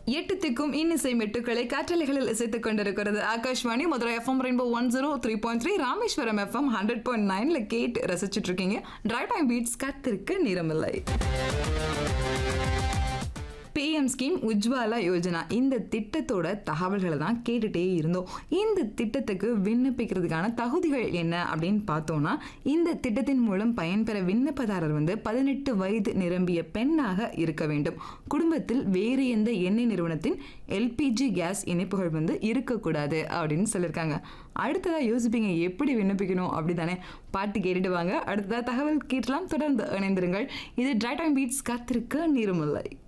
எட்டு திக்கும் இன்னிசை மெட்டுக்களை காற்றலைகளில் இசைத்துக் கொண்டிருக்கிறது Akashvani Madurai FM rainbow one zero three point three Rameswaram FM hundred point நைன்ல கேட்டு ரசிச்சுட்டு இருக்கீங்க டிரைவ் டைம் பீட்ஸ் கத்திருக்க நேரமில்லை பிஎம் ஸ்கீம் உஜ்வாலா யோஜனா இந்த திட்டத்தோட தகவல்களை தான் கேட்டுட்டே இருந்தோம் இந்த திட்டத்துக்கு விண்ணப்பிக்கிறதுக்கான தகுதிகள் என்ன அப்படின்னு பார்த்தோம்னா இந்த திட்டத்தின் மூலம் பயன்பெற விண்ணப்பதாரர் வந்து பதினெட்டு வயது நிரம்பிய பெண்ணாக இருக்க வேண்டும் குடும்பத்தில் வேறு எந்த எண்ணெய் நிறுவனத்தின் எல்பிஜி கேஸ் இணைப்புகள் வந்து இருக்கக்கூடாது அப்படின்னு சொல்லியிருக்காங்க அடுத்ததா யோசிப்பீங்க எப்படி விண்ணப்பிக்கணும் அப்படி தானே பாட்டு கேட்டுட்டு வாங்க அடுத்ததா தகவல் கேட்டலாம் தொடர்ந்து இணைந்திருங்கள் இது டிரை டைம் பீட்ஸ் காத்திருக்க நீருமில்லை